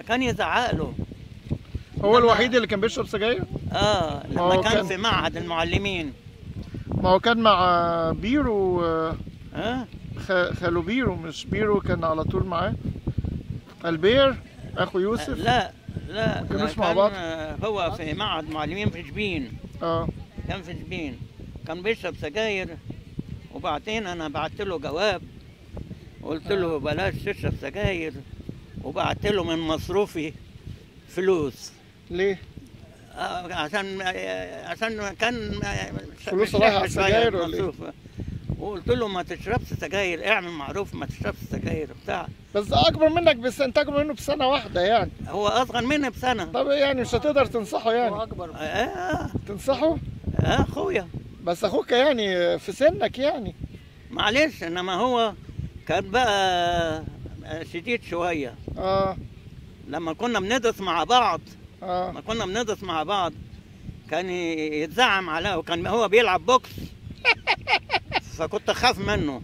فكان يزعق له هو إنما- الوحيد اللي كان بيشرب سجاير اه لما هو كان, كان- في معهد المعلمين ما هو كان مع بيرو آه، اه خ- خالو بيرو مش بيرو كان على طول معاه البير اخو يوسف لا لا ما كانوش ده مع كان، بعض؟ آه، هو في معهد معلمين في شبين اه كان في شبين كان بيشرب سجاير وبعدين انا بعت له جواب قلت له بلاش تشرب سجاير وبعت له من مصروفي فلوس ليه آه، عشان آه، عشان كان آه، فلوس مش رايحة على شوية السجاير ولا إيه؟ مصروف. وقلت له ما تشربش سجاير اعمل معروف ما تشربش سجاير بتاع بس اكبر منك بس انت اكبر منه بسنه واحده يعني هو اصغر مني بسنه طب يعني مش هتقدر تنصحه هو يعني اكبر آه، آه، تنصحه آه، اخويا بس اخوك يعني في سنك يعني معلش انما هو كان بقى شديد شويه اه لما كنا بندرس مع بعض اه لما كنا بندرس مع بعض كان يتزعم عليه وكان هو بيلعب بوكس فكنت اخاف منه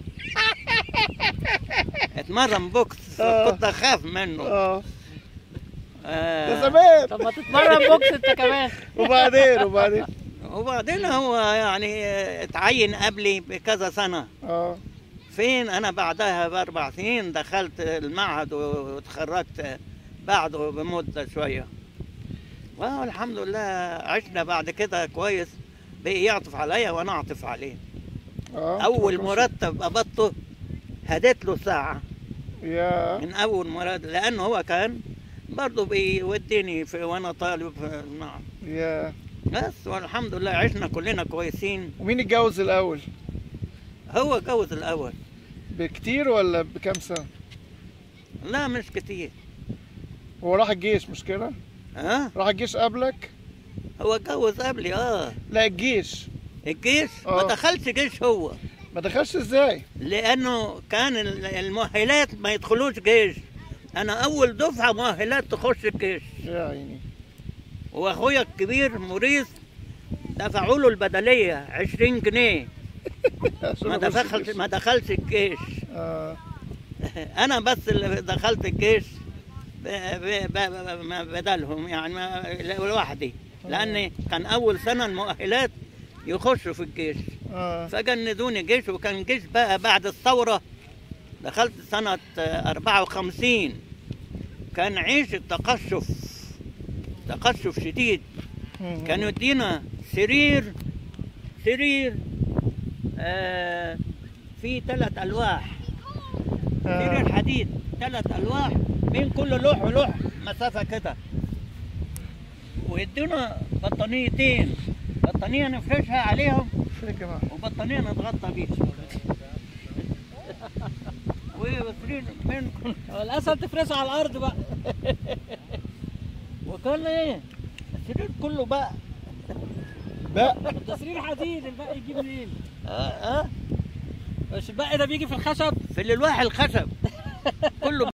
اتمرن بوكس آه. كنت اخاف منه اه آه. ده زمان طب ما تتمرن بوكس انت كمان وبعدين وبعدين وبعدين هو يعني اتعين قبلي بكذا سنه اه فين انا بعدها باربع سنين دخلت المعهد وتخرجت بعده بمده شويه والحمد لله عشنا بعد كده كويس بقي يعطف عليا وانا اعطف عليه اه اول مرتب قبضته هديت له ساعه يا من اول مرتب لانه هو كان برضه بيوديني في وانا طالب في المعهد يا بس والحمد لله عشنا كلنا كويسين ومين اتجوز الاول هو جوز الاول بكتير ولا بكام سنه لا مش كتير هو راح الجيش مش كده ها راح الجيش قبلك هو اتجوز قبلي اه لا الجيش الجيش آه. ما دخلش جيش هو ما دخلش ازاي لانه كان ال- المؤهلات ما يدخلوش جيش انا اول دفعه مؤهلات تخش الجيش يا عيني واخويا الكبير موريس دفعوا له البدليه 20 جنيه عشان ما أخش دخلش الجيش. ما دخلش الجيش آه. انا بس اللي دخلت الجيش ب- ب- ب- ب- بدلهم يعني ما- لوحدي لان كان اول سنه المؤهلات يخشوا في الجيش آه. فجندوني جيش وكان جيش بقى بعد الثورة دخلت سنة آه، 54 كان عيش التقشف تقشف شديد مم. كانوا يدينا سرير سرير آه في ثلاث ألواح آه. سرير حديد ثلاث ألواح بين كل لوح ولوح مسافة كده ويدونا بطانيتين بطانية نفرشها عليهم في يا جماعه وبطانية نتغطى بيها وسرير بين كل هو الاسهل تفرشه على الارض بقى وكان ايه السرير كله بقى بقى ده سرير حديد الباقي يجيب منين؟ اه اه مش الباقي ده بيجي في الخشب في الالواح الخشب كله